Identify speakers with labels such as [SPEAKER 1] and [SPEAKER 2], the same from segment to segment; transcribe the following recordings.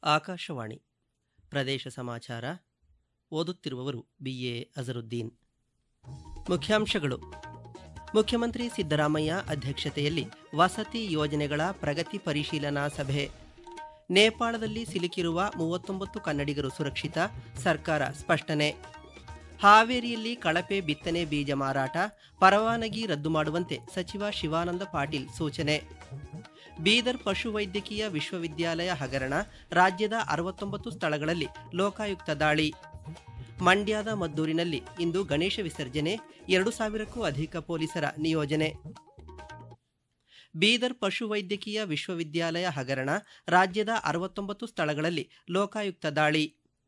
[SPEAKER 1] ಆಕಾಶವಾಣಿ ಪ್ರದೇಶ ಸಮಾಚಾರ ಓದುತ್ತಿರುವವರು ಬಿಎ ಅಜರುದ್ದೀನ್ ಮುಖ್ಯಾಂಶಗಳು ಮುಖ್ಯಮಂತ್ರಿ ಸಿದ್ದರಾಮಯ್ಯ ಅಧ್ಯಕ್ಷತೆಯಲ್ಲಿ ವಸತಿ ಯೋಜನೆಗಳ ಪ್ರಗತಿ ಪರಿಶೀಲನಾ ಸಭೆ ನೇಪಾಳದಲ್ಲಿ ಸಿಲುಕಿರುವ ಮೂವತ್ತೊಂಬತ್ತು ಕನ್ನಡಿಗರು ಸುರಕ್ಷಿತ ಸರ್ಕಾರ ಸ್ಪಷ್ಟನೆ ಹಾವೇರಿಯಲ್ಲಿ ಕಳಪೆ ಬಿತ್ತನೆ ಬೀಜ ಮಾರಾಟ ಪರವಾನಗಿ ರದ್ದು ಮಾಡುವಂತೆ ಸಚಿವ ಶಿವಾನಂದ ಪಾಟೀಲ್ ಸೂಚನೆ ಬೀದರ್ ಪಶುವೈದ್ಯಕೀಯ ವಿಶ್ವವಿದ್ಯಾಲಯ ಹಗರಣ ರಾಜ್ಯದ ಅರವತ್ತೊಂಬತ್ತು ಸ್ಥಳಗಳಲ್ಲಿ ಲೋಕಾಯುಕ್ತ ದಾಳಿ ಮಂಡ್ಯದ ಮದ್ದೂರಿನಲ್ಲಿ ಇಂದು ಗಣೇಶ ವಿಸರ್ಜನೆ ಎರಡು ಸಾವಿರಕ್ಕೂ ಅಧಿಕ ಪೊಲೀಸರ ನಿಯೋಜನೆ ಬೀದರ್ ಪಶುವೈದ್ಯಕೀಯ ವಿಶ್ವವಿದ್ಯಾಲಯ ಹಗರಣ ರಾಜ್ಯದ ಅರವತ್ತೊಂಬತ್ತು ಸ್ಥಳಗಳಲ್ಲಿ ಲೋಕಾಯುಕ್ತ ದಾಳಿ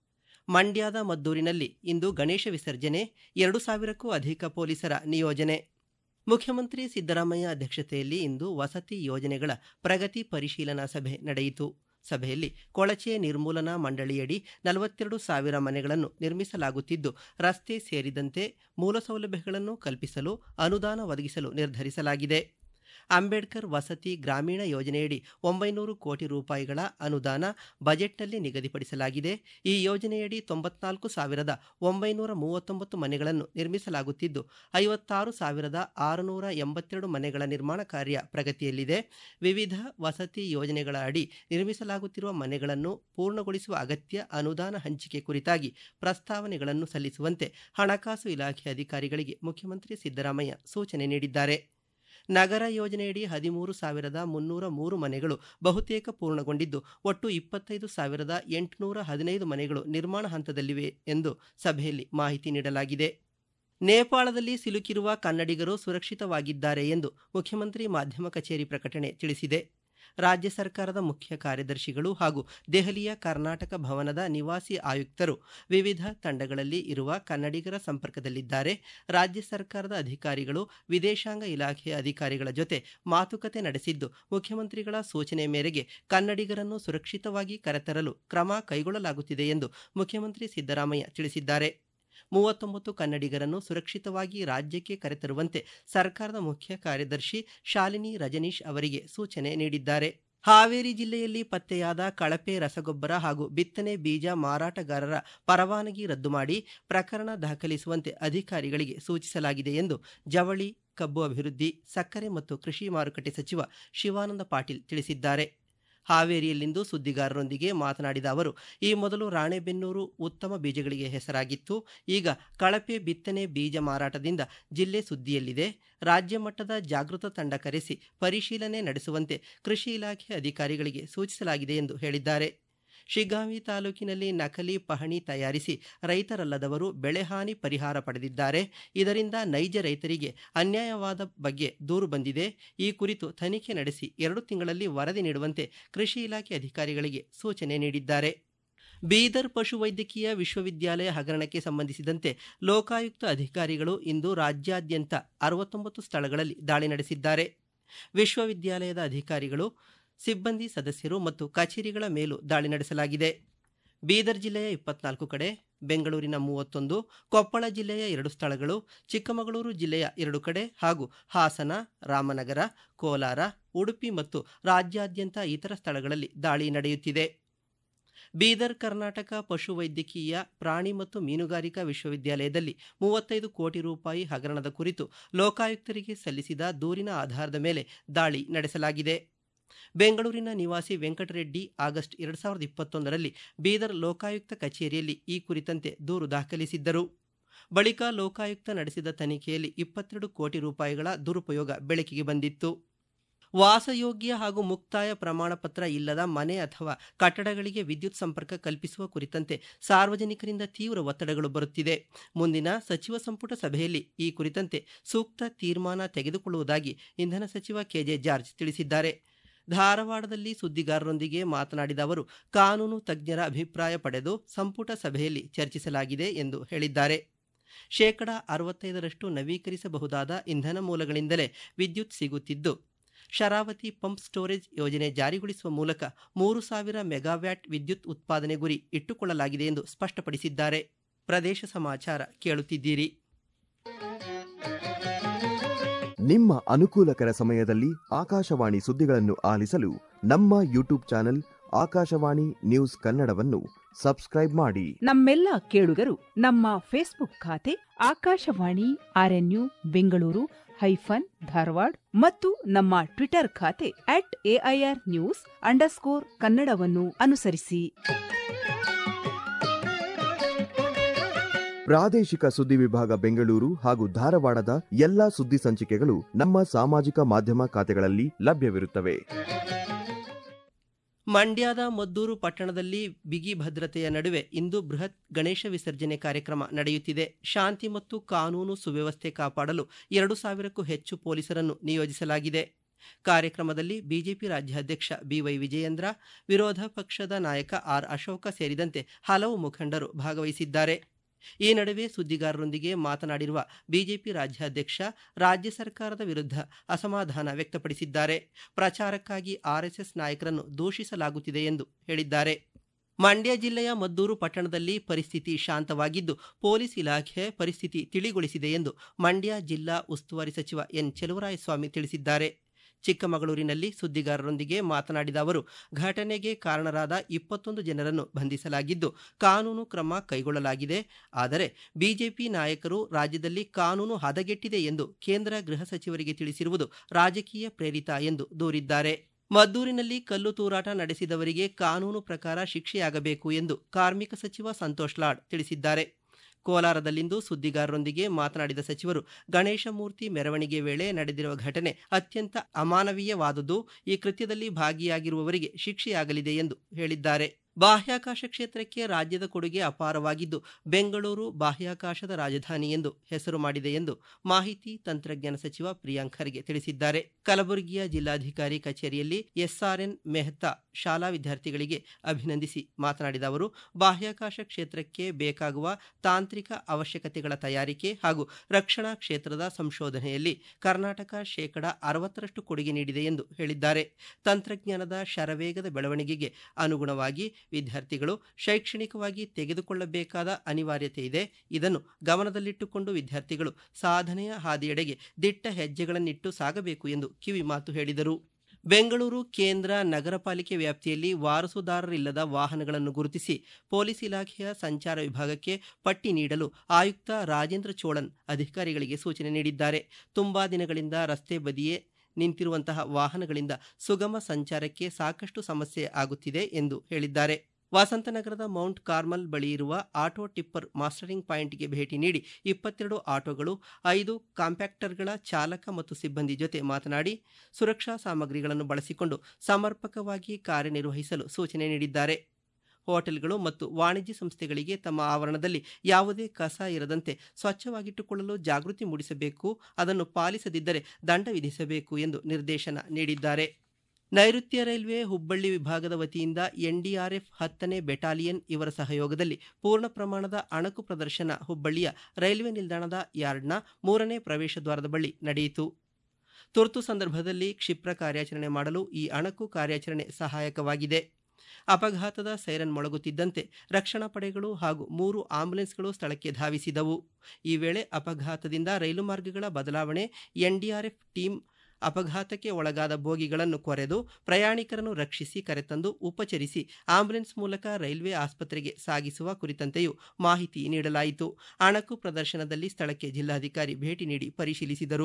[SPEAKER 1] ಮಂಡ್ಯದ ಮದ್ದೂರಿನಲ್ಲಿ ಇಂದು ಗಣೇಶ ವಿಸರ್ಜನೆ ಎರಡು ಸಾವಿರಕ್ಕೂ ಅಧಿಕ ಪೊಲೀಸರ ನಿಯೋಜನೆ ಮುಖ್ಯಮಂತ್ರಿ ಸಿದ್ದರಾಮಯ್ಯ ಅಧ್ಯಕ್ಷತೆಯಲ್ಲಿ ಇಂದು ವಸತಿ ಯೋಜನೆಗಳ ಪ್ರಗತಿ ಪರಿಶೀಲನಾ ಸಭೆ ನಡೆಯಿತು ಸಭೆಯಲ್ಲಿ ಕೊಳಚೆ ನಿರ್ಮೂಲನಾ ಮಂಡಳಿಯಡಿ ನಲವತ್ತೆರಡು ಸಾವಿರ ಮನೆಗಳನ್ನು ನಿರ್ಮಿಸಲಾಗುತ್ತಿದ್ದು ರಸ್ತೆ ಸೇರಿದಂತೆ ಮೂಲಸೌಲಭ್ಯಗಳನ್ನು ಕಲ್ಪಿಸಲು ಅನುದಾನ ಒದಗಿಸಲು ನಿರ್ಧರಿಸಲಾಗಿದೆ ಅಂಬೇಡ್ಕರ್ ವಸತಿ ಗ್ರಾಮೀಣ ಯೋಜನೆಯಡಿ ಒಂಬೈನೂರು ಕೋಟಿ ರೂಪಾಯಿಗಳ ಅನುದಾನ ಬಜೆಟ್ನಲ್ಲಿ ನಿಗದಿಪಡಿಸಲಾಗಿದೆ ಈ ಯೋಜನೆಯಡಿ ತೊಂಬತ್ನಾಲ್ಕು ಸಾವಿರದ ಒಂಬೈನೂರ ಮೂವತ್ತೊಂಬತ್ತು ಮನೆಗಳನ್ನು ನಿರ್ಮಿಸಲಾಗುತ್ತಿದ್ದು ಐವತ್ತಾರು ಸಾವಿರದ ಆರುನೂರ ಎಂಬತ್ತೆರಡು ಮನೆಗಳ ನಿರ್ಮಾಣ ಕಾರ್ಯ ಪ್ರಗತಿಯಲ್ಲಿದೆ ವಿವಿಧ ವಸತಿ ಯೋಜನೆಗಳ ಅಡಿ ನಿರ್ಮಿಸಲಾಗುತ್ತಿರುವ ಮನೆಗಳನ್ನು ಪೂರ್ಣಗೊಳಿಸುವ ಅಗತ್ಯ ಅನುದಾನ ಹಂಚಿಕೆ ಕುರಿತಾಗಿ ಪ್ರಸ್ತಾವನೆಗಳನ್ನು ಸಲ್ಲಿಸುವಂತೆ ಹಣಕಾಸು ಇಲಾಖೆ ಅಧಿಕಾರಿಗಳಿಗೆ ಮುಖ್ಯಮಂತ್ರಿ ಸಿದ್ದರಾಮಯ್ಯ ಸೂಚನೆ ನೀಡಿದ್ದಾರೆ ನಗರ ಯೋಜನೆಯಡಿ ಹದಿಮೂರು ಸಾವಿರದ ಮುನ್ನೂರ ಮೂರು ಮನೆಗಳು ಬಹುತೇಕ ಪೂರ್ಣಗೊಂಡಿದ್ದು ಒಟ್ಟು ಇಪ್ಪತ್ತೈದು ಸಾವಿರದ ಎಂಟುನೂರ ಹದಿನೈದು ಮನೆಗಳು ನಿರ್ಮಾಣ ಹಂತದಲ್ಲಿವೆ ಎಂದು ಸಭೆಯಲ್ಲಿ ಮಾಹಿತಿ ನೀಡಲಾಗಿದೆ ನೇಪಾಳದಲ್ಲಿ ಸಿಲುಕಿರುವ ಕನ್ನಡಿಗರು ಸುರಕ್ಷಿತವಾಗಿದ್ದಾರೆ ಎಂದು ಮುಖ್ಯಮಂತ್ರಿ ಮಾಧ್ಯಮ ಕಚೇರಿ ಪ್ರಕಟಣೆ ತಿಳಿಸಿದೆ ರಾಜ್ಯ ಸರ್ಕಾರದ ಮುಖ್ಯ ಕಾರ್ಯದರ್ಶಿಗಳು ಹಾಗೂ ದೆಹಲಿಯ ಕರ್ನಾಟಕ ಭವನದ ನಿವಾಸಿ ಆಯುಕ್ತರು ವಿವಿಧ ತಂಡಗಳಲ್ಲಿ ಇರುವ ಕನ್ನಡಿಗರ ಸಂಪರ್ಕದಲ್ಲಿದ್ದಾರೆ ರಾಜ್ಯ ಸರ್ಕಾರದ ಅಧಿಕಾರಿಗಳು ವಿದೇಶಾಂಗ ಇಲಾಖೆಯ ಅಧಿಕಾರಿಗಳ ಜೊತೆ ಮಾತುಕತೆ ನಡೆಸಿದ್ದು ಮುಖ್ಯಮಂತ್ರಿಗಳ ಸೂಚನೆ ಮೇರೆಗೆ ಕನ್ನಡಿಗರನ್ನು ಸುರಕ್ಷಿತವಾಗಿ ಕರೆತರಲು ಕ್ರಮ ಕೈಗೊಳ್ಳಲಾಗುತ್ತಿದೆ ಎಂದು ಮುಖ್ಯಮಂತ್ರಿ ಸಿದ್ದರಾಮಯ್ಯ ತಿಳಿಸಿದ್ದಾರೆ ಮೂವತ್ತೊಂಬತ್ತು ಕನ್ನಡಿಗರನ್ನು ಸುರಕ್ಷಿತವಾಗಿ ರಾಜ್ಯಕ್ಕೆ ಕರೆತರುವಂತೆ ಸರ್ಕಾರದ ಮುಖ್ಯ ಕಾರ್ಯದರ್ಶಿ ಶಾಲಿನಿ ರಜನೀಶ್ ಅವರಿಗೆ ಸೂಚನೆ ನೀಡಿದ್ದಾರೆ ಹಾವೇರಿ ಜಿಲ್ಲೆಯಲ್ಲಿ ಪತ್ತೆಯಾದ ಕಳಪೆ ರಸಗೊಬ್ಬರ ಹಾಗೂ ಬಿತ್ತನೆ ಬೀಜ ಮಾರಾಟಗಾರರ ಪರವಾನಗಿ ರದ್ದು ಮಾಡಿ ಪ್ರಕರಣ ದಾಖಲಿಸುವಂತೆ ಅಧಿಕಾರಿಗಳಿಗೆ ಸೂಚಿಸಲಾಗಿದೆ ಎಂದು ಜವಳಿ ಕಬ್ಬು ಅಭಿವೃದ್ಧಿ ಸಕ್ಕರೆ ಮತ್ತು ಕೃಷಿ ಮಾರುಕಟ್ಟೆ ಸಚಿವ ಶಿವಾನಂದ ಪಾಟೀಲ್ ತಿಳಿಸಿದ್ದಾರೆ ಹಾವೇರಿಯಲ್ಲಿಂದು ಸುದ್ದಿಗಾರರೊಂದಿಗೆ ಮಾತನಾಡಿದ ಅವರು ಈ ಮೊದಲು ರಾಣೆಬೆನ್ನೂರು ಉತ್ತಮ ಬೀಜಗಳಿಗೆ ಹೆಸರಾಗಿತ್ತು ಈಗ ಕಳಪೆ ಬಿತ್ತನೆ ಬೀಜ ಮಾರಾಟದಿಂದ ಜಿಲ್ಲೆ ಸುದ್ದಿಯಲ್ಲಿದೆ ರಾಜ್ಯ ಮಟ್ಟದ ಜಾಗೃತ ತಂಡ ಕರೆಸಿ ಪರಿಶೀಲನೆ ನಡೆಸುವಂತೆ ಕೃಷಿ ಇಲಾಖೆ ಅಧಿಕಾರಿಗಳಿಗೆ ಸೂಚಿಸಲಾಗಿದೆ ಎಂದು ಹೇಳಿದ್ದಾರೆ ಶಿಗ್ಗಾಂವಿ ತಾಲೂಕಿನಲ್ಲಿ ನಕಲಿ ಪಹಣಿ ತಯಾರಿಸಿ ರೈತರಲ್ಲದವರು ಬೆಳೆಹಾನಿ ಪರಿಹಾರ ಪಡೆದಿದ್ದಾರೆ ಇದರಿಂದ ನೈಜ ರೈತರಿಗೆ ಅನ್ಯಾಯವಾದ ಬಗ್ಗೆ ದೂರು ಬಂದಿದೆ ಈ ಕುರಿತು ತನಿಖೆ ನಡೆಸಿ ಎರಡು ತಿಂಗಳಲ್ಲಿ ವರದಿ ನೀಡುವಂತೆ ಕೃಷಿ ಇಲಾಖೆ ಅಧಿಕಾರಿಗಳಿಗೆ ಸೂಚನೆ ನೀಡಿದ್ದಾರೆ ಬೀದರ್ ಪಶುವೈದ್ಯಕೀಯ ವಿಶ್ವವಿದ್ಯಾಲಯ ಹಗರಣಕ್ಕೆ ಸಂಬಂಧಿಸಿದಂತೆ ಲೋಕಾಯುಕ್ತ ಅಧಿಕಾರಿಗಳು ಇಂದು ರಾಜ್ಯಾದ್ಯಂತ ಅರವತ್ತೊಂಬತ್ತು ಸ್ಥಳಗಳಲ್ಲಿ ದಾಳಿ ನಡೆಸಿದ್ದಾರೆ ವಿಶ್ವವಿದ್ಯಾಲಯದ ಅಧಿಕಾರಿಗಳು ಸಿಬ್ಬಂದಿ ಸದಸ್ಯರು ಮತ್ತು ಕಚೇರಿಗಳ ಮೇಲೂ ದಾಳಿ ನಡೆಸಲಾಗಿದೆ ಬೀದರ್ ಜಿಲ್ಲೆಯ ಇಪ್ಪತ್ನಾಲ್ಕು ಕಡೆ ಬೆಂಗಳೂರಿನ ಮೂವತ್ತೊಂದು ಕೊಪ್ಪಳ ಜಿಲ್ಲೆಯ ಎರಡು ಸ್ಥಳಗಳು ಚಿಕ್ಕಮಗಳೂರು ಜಿಲ್ಲೆಯ ಎರಡು ಕಡೆ ಹಾಗೂ ಹಾಸನ ರಾಮನಗರ ಕೋಲಾರ ಉಡುಪಿ ಮತ್ತು ರಾಜ್ಯಾದ್ಯಂತ ಇತರ ಸ್ಥಳಗಳಲ್ಲಿ ದಾಳಿ ನಡೆಯುತ್ತಿದೆ ಬೀದರ್ ಕರ್ನಾಟಕ ಪಶುವೈದ್ಯಕೀಯ ಪ್ರಾಣಿ ಮತ್ತು ಮೀನುಗಾರಿಕಾ ವಿಶ್ವವಿದ್ಯಾಲಯದಲ್ಲಿ ಮೂವತ್ತೈದು ಕೋಟಿ ರೂಪಾಯಿ ಹಗರಣದ ಕುರಿತು ಲೋಕಾಯುಕ್ತರಿಗೆ ಸಲ್ಲಿಸಿದ ದೂರಿನ ಆಧಾರದ ಮೇಲೆ ದಾಳಿ ನಡೆಸಲಾಗಿದೆ ಬೆಂಗಳೂರಿನ ನಿವಾಸಿ ವೆಂಕಟರೆಡ್ಡಿ ಆಗಸ್ಟ್ ಎರಡು ಸಾವಿರದ ಇಪ್ಪತ್ತೊಂದರಲ್ಲಿ ಬೀದರ್ ಲೋಕಾಯುಕ್ತ ಕಚೇರಿಯಲ್ಲಿ ಈ ಕುರಿತಂತೆ ದೂರು ದಾಖಲಿಸಿದ್ದರು ಬಳಿಕ ಲೋಕಾಯುಕ್ತ ನಡೆಸಿದ ತನಿಖೆಯಲ್ಲಿ ಇಪ್ಪತ್ತೆರಡು ಕೋಟಿ ರೂಪಾಯಿಗಳ ದುರುಪಯೋಗ ಬೆಳಕಿಗೆ ಬಂದಿತ್ತು ವಾಸಯೋಗ್ಯ ಹಾಗೂ ಮುಕ್ತಾಯ ಪ್ರಮಾಣ ಪತ್ರ ಇಲ್ಲದ ಮನೆ ಅಥವಾ ಕಟ್ಟಡಗಳಿಗೆ ವಿದ್ಯುತ್ ಸಂಪರ್ಕ ಕಲ್ಪಿಸುವ ಕುರಿತಂತೆ ಸಾರ್ವಜನಿಕರಿಂದ ತೀವ್ರ ಒತ್ತಡಗಳು ಬರುತ್ತಿದೆ ಮುಂದಿನ ಸಚಿವ ಸಂಪುಟ ಸಭೆಯಲ್ಲಿ ಈ ಕುರಿತಂತೆ ಸೂಕ್ತ ತೀರ್ಮಾನ ತೆಗೆದುಕೊಳ್ಳುವುದಾಗಿ ಇಂಧನ ಸಚಿವ ಕೆಜೆ ಜಾರ್ಜ್ ತಿಳಿಸಿದ್ದಾರೆ ಧಾರವಾಡದಲ್ಲಿ ಸುದ್ದಿಗಾರರೊಂದಿಗೆ ಮಾತನಾಡಿದ ಅವರು ಕಾನೂನು ತಜ್ಞರ ಅಭಿಪ್ರಾಯ ಪಡೆದು ಸಂಪುಟ ಸಭೆಯಲ್ಲಿ ಚರ್ಚಿಸಲಾಗಿದೆ ಎಂದು ಹೇಳಿದ್ದಾರೆ ಶೇಕಡ ಅರವತ್ತೈದರಷ್ಟು ನವೀಕರಿಸಬಹುದಾದ ಇಂಧನ ಮೂಲಗಳಿಂದಲೇ ವಿದ್ಯುತ್ ಸಿಗುತ್ತಿದ್ದು ಶರಾವತಿ ಪಂಪ್ ಸ್ಟೋರೇಜ್ ಯೋಜನೆ ಜಾರಿಗೊಳಿಸುವ ಮೂಲಕ ಮೂರು ಸಾವಿರ ಮೆಗಾವ್ಯಾಟ್ ವಿದ್ಯುತ್ ಉತ್ಪಾದನೆ ಗುರಿ ಇಟ್ಟುಕೊಳ್ಳಲಾಗಿದೆ ಎಂದು ಸ್ಪಷ್ಟಪಡಿಸಿದ್ದಾರೆ ಪ್ರದೇಶ ಸಮಾಚಾರ ಕೇಳುತ್ತಿದ್ದೀರಿ
[SPEAKER 2] ನಿಮ್ಮ ಅನುಕೂಲಕರ ಸಮಯದಲ್ಲಿ ಆಕಾಶವಾಣಿ ಸುದ್ದಿಗಳನ್ನು ಆಲಿಸಲು ನಮ್ಮ ಯೂಟ್ಯೂಬ್ ಚಾನೆಲ್ ಆಕಾಶವಾಣಿ ನ್ಯೂಸ್ ಕನ್ನಡವನ್ನು ಸಬ್ಸ್ಕ್ರೈಬ್ ಮಾಡಿ
[SPEAKER 3] ನಮ್ಮೆಲ್ಲ ಕೇಳುಗರು ನಮ್ಮ ಫೇಸ್ಬುಕ್ ಖಾತೆ ಆಕಾಶವಾಣಿ ಆರ್ಎನ್ಯು ಬೆಂಗಳೂರು ಹೈಫನ್ ಧಾರವಾಡ ಮತ್ತು ನಮ್ಮ ಟ್ವಿಟರ್ ಖಾತೆ ಅಟ್ ಎಐಆರ್ ನ್ಯೂಸ್ ಅಂಡರ್ಸ್ಕೋರ್ ಕನ್ನಡವನ್ನು ಅನುಸರಿಸಿ
[SPEAKER 2] ಪ್ರಾದೇಶಿಕ ಸುದ್ದಿ ವಿಭಾಗ ಬೆಂಗಳೂರು ಹಾಗೂ ಧಾರವಾಡದ ಎಲ್ಲಾ ಸುದ್ದಿ ಸಂಚಿಕೆಗಳು ನಮ್ಮ ಸಾಮಾಜಿಕ ಮಾಧ್ಯಮ ಖಾತೆಗಳಲ್ಲಿ ಲಭ್ಯವಿರುತ್ತವೆ
[SPEAKER 1] ಮಂಡ್ಯದ ಮದ್ದೂರು ಪಟ್ಟಣದಲ್ಲಿ ಬಿಗಿ ಭದ್ರತೆಯ ನಡುವೆ ಇಂದು ಬೃಹತ್ ಗಣೇಶ ವಿಸರ್ಜನೆ ಕಾರ್ಯಕ್ರಮ ನಡೆಯುತ್ತಿದೆ ಶಾಂತಿ ಮತ್ತು ಕಾನೂನು ಸುವ್ಯವಸ್ಥೆ ಕಾಪಾಡಲು ಎರಡು ಸಾವಿರಕ್ಕೂ ಹೆಚ್ಚು ಪೊಲೀಸರನ್ನು ನಿಯೋಜಿಸಲಾಗಿದೆ ಕಾರ್ಯಕ್ರಮದಲ್ಲಿ ಬಿಜೆಪಿ ರಾಜ್ಯಾಧ್ಯಕ್ಷ ಬಿವೈ ವಿಜಯೇಂದ್ರ ವಿರೋಧ ಪಕ್ಷದ ನಾಯಕ ಆರ್ ಅಶೋಕ ಸೇರಿದಂತೆ ಹಲವು ಮುಖಂಡರು ಭಾಗವಹಿಸಿದ್ದಾರೆ ಈ ನಡುವೆ ಸುದ್ದಿಗಾರರೊಂದಿಗೆ ಮಾತನಾಡಿರುವ ಬಿಜೆಪಿ ರಾಜ್ಯಾಧ್ಯಕ್ಷ ರಾಜ್ಯ ಸರ್ಕಾರದ ವಿರುದ್ಧ ಅಸಮಾಧಾನ ವ್ಯಕ್ತಪಡಿಸಿದ್ದಾರೆ ಪ್ರಚಾರಕ್ಕಾಗಿ ಆರ್ಎಸ್ಎಸ್ ನಾಯಕರನ್ನು ದೂಷಿಸಲಾಗುತ್ತಿದೆ ಎಂದು ಹೇಳಿದ್ದಾರೆ ಮಂಡ್ಯ ಜಿಲ್ಲೆಯ ಮದ್ದೂರು ಪಟ್ಟಣದಲ್ಲಿ ಪರಿಸ್ಥಿತಿ ಶಾಂತವಾಗಿದ್ದು ಪೊಲೀಸ್ ಇಲಾಖೆ ಪರಿಸ್ಥಿತಿ ತಿಳಿಗೊಳಿಸಿದೆ ಎಂದು ಮಂಡ್ಯ ಜಿಲ್ಲಾ ಉಸ್ತುವಾರಿ ಸಚಿವ ಎನ್ ಚೆಲುವರಾಯಸ್ವಾಮಿ ತಿಳಿಸಿದ್ದಾರೆ ಚಿಕ್ಕಮಗಳೂರಿನಲ್ಲಿ ಸುದ್ದಿಗಾರರೊಂದಿಗೆ ಮಾತನಾಡಿದ ಅವರು ಘಟನೆಗೆ ಕಾರಣರಾದ ಇಪ್ಪತ್ತೊಂದು ಜನರನ್ನು ಬಂಧಿಸಲಾಗಿದ್ದು ಕಾನೂನು ಕ್ರಮ ಕೈಗೊಳ್ಳಲಾಗಿದೆ ಆದರೆ ಬಿಜೆಪಿ ನಾಯಕರು ರಾಜ್ಯದಲ್ಲಿ ಕಾನೂನು ಹದಗೆಟ್ಟಿದೆ ಎಂದು ಕೇಂದ್ರ ಗೃಹ ಸಚಿವರಿಗೆ ತಿಳಿಸಿರುವುದು ರಾಜಕೀಯ ಪ್ರೇರಿತ ಎಂದು ದೂರಿದ್ದಾರೆ ಮದ್ದೂರಿನಲ್ಲಿ ಕಲ್ಲು ತೂರಾಟ ನಡೆಸಿದವರಿಗೆ ಕಾನೂನು ಪ್ರಕಾರ ಶಿಕ್ಷೆಯಾಗಬೇಕು ಎಂದು ಕಾರ್ಮಿಕ ಸಚಿವ ಸಂತೋಷ್ ಲಾಡ್ ತಿಳಿಸಿದ್ದಾರೆ ಕೋಲಾರದಲ್ಲಿಂದು ಸುದ್ದಿಗಾರರೊಂದಿಗೆ ಮಾತನಾಡಿದ ಸಚಿವರು ಗಣೇಶ ಮೂರ್ತಿ ಮೆರವಣಿಗೆ ವೇಳೆ ನಡೆದಿರುವ ಘಟನೆ ಅತ್ಯಂತ ಅಮಾನವೀಯವಾದುದು ಈ ಕೃತ್ಯದಲ್ಲಿ ಭಾಗಿಯಾಗಿರುವವರಿಗೆ ಶಿಕ್ಷೆಯಾಗಲಿದೆ ಎಂದು ಹೇಳಿದ್ದಾರೆ ಬಾಹ್ಯಾಕಾಶ ಕ್ಷೇತ್ರಕ್ಕೆ ರಾಜ್ಯದ ಕೊಡುಗೆ ಅಪಾರವಾಗಿದ್ದು ಬೆಂಗಳೂರು ಬಾಹ್ಯಾಕಾಶದ ರಾಜಧಾನಿ ಎಂದು ಹೆಸರು ಮಾಡಿದೆ ಎಂದು ಮಾಹಿತಿ ತಂತ್ರಜ್ಞಾನ ಸಚಿವ ಪ್ರಿಯಾಂಕ್ ಖರ್ಗೆ ತಿಳಿಸಿದ್ದಾರೆ ಕಲಬುರಗಿಯ ಜಿಲ್ಲಾಧಿಕಾರಿ ಕಚೇರಿಯಲ್ಲಿ ಎಸ್ಆರ್ಎನ್ ಮೆಹ್ತಾ ಶಾಲಾ ವಿದ್ಯಾರ್ಥಿಗಳಿಗೆ ಅಭಿನಂದಿಸಿ ಮಾತನಾಡಿದ ಅವರು ಬಾಹ್ಯಾಕಾಶ ಕ್ಷೇತ್ರಕ್ಕೆ ಬೇಕಾಗುವ ತಾಂತ್ರಿಕ ಅವಶ್ಯಕತೆಗಳ ತಯಾರಿಕೆ ಹಾಗೂ ರಕ್ಷಣಾ ಕ್ಷೇತ್ರದ ಸಂಶೋಧನೆಯಲ್ಲಿ ಕರ್ನಾಟಕ ಶೇಕಡ ಅರವತ್ತರಷ್ಟು ಕೊಡುಗೆ ನೀಡಿದೆ ಎಂದು ಹೇಳಿದ್ದಾರೆ ತಂತ್ರಜ್ಞಾನದ ಶರವೇಗದ ಬೆಳವಣಿಗೆಗೆ ಅನುಗುಣವಾಗಿ ವಿದ್ಯಾರ್ಥಿಗಳು ಶೈಕ್ಷಣಿಕವಾಗಿ ತೆಗೆದುಕೊಳ್ಳಬೇಕಾದ ಅನಿವಾರ್ಯತೆ ಇದೆ ಇದನ್ನು ಗಮನದಲ್ಲಿಟ್ಟುಕೊಂಡು ವಿದ್ಯಾರ್ಥಿಗಳು ಸಾಧನೆಯ ಹಾದಿಯೆಡೆಗೆ ದಿಟ್ಟ ಹೆಜ್ಜೆಗಳನ್ನಿಟ್ಟು ಸಾಗಬೇಕು ಎಂದು ಕಿವಿ ಮಾತು ಹೇಳಿದರು ಬೆಂಗಳೂರು ಕೇಂದ್ರ ನಗರ ಪಾಲಿಕೆ ವ್ಯಾಪ್ತಿಯಲ್ಲಿ ವಾರಸುದಾರರಿಲ್ಲದ ವಾಹನಗಳನ್ನು ಗುರುತಿಸಿ ಪೊಲೀಸ್ ಇಲಾಖೆಯ ಸಂಚಾರ ವಿಭಾಗಕ್ಕೆ ಪಟ್ಟಿ ನೀಡಲು ಆಯುಕ್ತ ರಾಜೇಂದ್ರ ಚೋಳನ್ ಅಧಿಕಾರಿಗಳಿಗೆ ಸೂಚನೆ ನೀಡಿದ್ದಾರೆ ತುಂಬಾ ದಿನಗಳಿಂದ ರಸ್ತೆ ಬದಿಯೇ ನಿಂತಿರುವಂತಹ ವಾಹನಗಳಿಂದ ಸುಗಮ ಸಂಚಾರಕ್ಕೆ ಸಾಕಷ್ಟು ಸಮಸ್ಯೆ ಆಗುತ್ತಿದೆ ಎಂದು ಹೇಳಿದ್ದಾರೆ ವಾಸಂತನಗರದ ಮೌಂಟ್ ಕಾರ್ಮಲ್ ಬಳಿ ಇರುವ ಆಟೋ ಟಿಪ್ಪರ್ ಮಾಸ್ಟರಿಂಗ್ ಪಾಯಿಂಟ್ಗೆ ಭೇಟಿ ನೀಡಿ ಇಪ್ಪತ್ತೆರಡು ಆಟೋಗಳು ಐದು ಕಾಂಪ್ಯಾಕ್ಟರ್ಗಳ ಚಾಲಕ ಮತ್ತು ಸಿಬ್ಬಂದಿ ಜೊತೆ ಮಾತನಾಡಿ ಸುರಕ್ಷಾ ಸಾಮಗ್ರಿಗಳನ್ನು ಬಳಸಿಕೊಂಡು ಸಮರ್ಪಕವಾಗಿ ಕಾರ್ಯನಿರ್ವಹಿಸಲು ಸೂಚನೆ ನೀಡಿದ್ದಾರೆ ಹೋಟೆಲ್ಗಳು ಮತ್ತು ವಾಣಿಜ್ಯ ಸಂಸ್ಥೆಗಳಿಗೆ ತಮ್ಮ ಆವರಣದಲ್ಲಿ ಯಾವುದೇ ಕಸ ಇರದಂತೆ ಸ್ವಚ್ಛವಾಗಿಟ್ಟುಕೊಳ್ಳಲು ಜಾಗೃತಿ ಮೂಡಿಸಬೇಕು ಅದನ್ನು ಪಾಲಿಸದಿದ್ದರೆ ದಂಡ ವಿಧಿಸಬೇಕು ಎಂದು ನಿರ್ದೇಶನ ನೀಡಿದ್ದಾರೆ ನೈಋತ್ಯ ರೈಲ್ವೆ ಹುಬ್ಬಳ್ಳಿ ವಿಭಾಗದ ವತಿಯಿಂದ ಎನ್ಡಿಆರ್ಎಫ್ ಹತ್ತನೇ ಬೆಟಾಲಿಯನ್ ಇವರ ಸಹಯೋಗದಲ್ಲಿ ಪೂರ್ಣ ಪ್ರಮಾಣದ ಅಣಕು ಪ್ರದರ್ಶನ ಹುಬ್ಬಳ್ಳಿಯ ರೈಲ್ವೆ ನಿಲ್ದಾಣದ ಯಾರ್ಡ್ನ ಮೂರನೇ ಪ್ರವೇಶ ದ್ವಾರದ ಬಳಿ ನಡೆಯಿತು ತುರ್ತು ಸಂದರ್ಭದಲ್ಲಿ ಕ್ಷಿಪ್ರ ಕಾರ್ಯಾಚರಣೆ ಮಾಡಲು ಈ ಅಣಕು ಕಾರ್ಯಾಚರಣೆ ಸಹಾಯಕವಾಗಿದೆ ಅಪಘಾತದ ಸೈರನ್ ಮೊಳಗುತ್ತಿದ್ದಂತೆ ರಕ್ಷಣಾ ಪಡೆಗಳು ಹಾಗೂ ಮೂರು ಆಂಬ್ಯುಲೆನ್ಸ್ಗಳು ಸ್ಥಳಕ್ಕೆ ಧಾವಿಸಿದವು ಈ ವೇಳೆ ಅಪಘಾತದಿಂದ ರೈಲು ಮಾರ್ಗಗಳ ಬದಲಾವಣೆ ಎನ್ಡಿಆರ್ಎಫ್ ಟೀಮ್ ಅಪಘಾತಕ್ಕೆ ಒಳಗಾದ ಬೋಗಿಗಳನ್ನು ಕೊರೆದು ಪ್ರಯಾಣಿಕರನ್ನು ರಕ್ಷಿಸಿ ಕರೆತಂದು ಉಪಚರಿಸಿ ಆಂಬ್ಯುಲೆನ್ಸ್ ಮೂಲಕ ರೈಲ್ವೆ ಆಸ್ಪತ್ರೆಗೆ ಸಾಗಿಸುವ ಕುರಿತಂತೆಯೂ ಮಾಹಿತಿ ನೀಡಲಾಯಿತು ಅಣಕು ಪ್ರದರ್ಶನದಲ್ಲಿ ಸ್ಥಳಕ್ಕೆ ಜಿಲ್ಲಾಧಿಕಾರಿ ಭೇಟಿ ನೀಡಿ ಪರಿಶೀಲಿಸಿದರು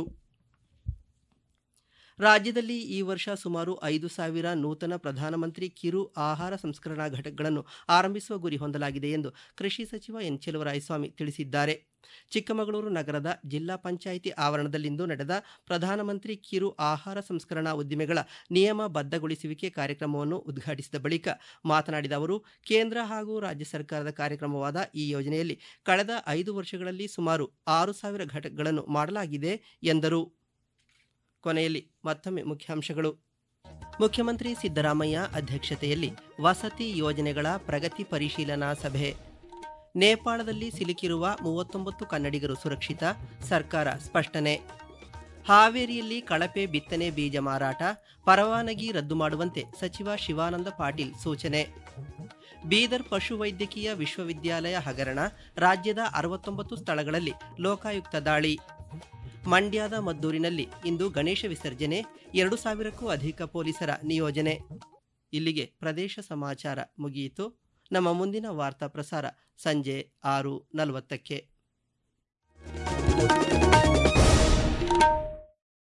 [SPEAKER 1] ರಾಜ್ಯದಲ್ಲಿ ಈ ವರ್ಷ ಸುಮಾರು ಐದು ಸಾವಿರ ನೂತನ ಪ್ರಧಾನಮಂತ್ರಿ ಕಿರು ಆಹಾರ ಸಂಸ್ಕರಣಾ ಘಟಕಗಳನ್ನು ಆರಂಭಿಸುವ ಗುರಿ ಹೊಂದಲಾಗಿದೆ ಎಂದು ಕೃಷಿ ಸಚಿವ ಎನ್ ಚೆಲುವರಾಯಸ್ವಾಮಿ ತಿಳಿಸಿದ್ದಾರೆ ಚಿಕ್ಕಮಗಳೂರು ನಗರದ ಜಿಲ್ಲಾ ಪಂಚಾಯಿತಿ ಆವರಣದಲ್ಲಿಂದು ನಡೆದ ಪ್ರಧಾನಮಂತ್ರಿ ಕಿರು ಆಹಾರ ಸಂಸ್ಕರಣಾ ಉದ್ದಿಮೆಗಳ ನಿಯಮ ಬದ್ಧಗೊಳಿಸುವಿಕೆ ಕಾರ್ಯಕ್ರಮವನ್ನು ಉದ್ಘಾಟಿಸಿದ ಬಳಿಕ ಮಾತನಾಡಿದ ಅವರು ಕೇಂದ್ರ ಹಾಗೂ ರಾಜ್ಯ ಸರ್ಕಾರದ ಕಾರ್ಯಕ್ರಮವಾದ ಈ ಯೋಜನೆಯಲ್ಲಿ ಕಳೆದ ಐದು ವರ್ಷಗಳಲ್ಲಿ ಸುಮಾರು ಆರು ಸಾವಿರ ಘಟಕಗಳನ್ನು ಮಾಡಲಾಗಿದೆ ಎಂದರು ಕೊನೆಯಲ್ಲಿ ಮತ್ತೊಮ್ಮೆ ಮುಖ್ಯಾಂಶಗಳು ಮುಖ್ಯಮಂತ್ರಿ ಸಿದ್ದರಾಮಯ್ಯ ಅಧ್ಯಕ್ಷತೆಯಲ್ಲಿ ವಸತಿ ಯೋಜನೆಗಳ ಪ್ರಗತಿ ಪರಿಶೀಲನಾ ಸಭೆ ನೇಪಾಳದಲ್ಲಿ ಸಿಲುಕಿರುವ ಮೂವತ್ತೊಂಬತ್ತು ಕನ್ನಡಿಗರು ಸುರಕ್ಷಿತ ಸರ್ಕಾರ ಸ್ಪಷ್ಟನೆ ಹಾವೇರಿಯಲ್ಲಿ ಕಳಪೆ ಬಿತ್ತನೆ ಬೀಜ ಮಾರಾಟ ಪರವಾನಗಿ ರದ್ದು ಮಾಡುವಂತೆ ಸಚಿವ ಶಿವಾನಂದ ಪಾಟೀಲ್ ಸೂಚನೆ ಬೀದರ್ ಪಶುವೈದ್ಯಕೀಯ ವಿಶ್ವವಿದ್ಯಾಲಯ ಹಗರಣ ರಾಜ್ಯದ ಅರವತ್ತೊಂಬತ್ತು ಸ್ಥಳಗಳಲ್ಲಿ ಲೋಕಾಯುಕ್ತ ದಾಳಿ ಮಂಡ್ಯದ ಮದ್ದೂರಿನಲ್ಲಿ ಇಂದು ಗಣೇಶ ವಿಸರ್ಜನೆ ಎರಡು ಸಾವಿರಕ್ಕೂ ಅಧಿಕ ಪೊಲೀಸರ ನಿಯೋಜನೆ ಇಲ್ಲಿಗೆ ಪ್ರದೇಶ ಸಮಾಚಾರ ಮುಗಿಯಿತು ನಮ್ಮ ಮುಂದಿನ ವಾರ್ತಾ ಪ್ರಸಾರ ಸಂಜೆ ಆರು ನಲವತ್ತಕ್ಕೆ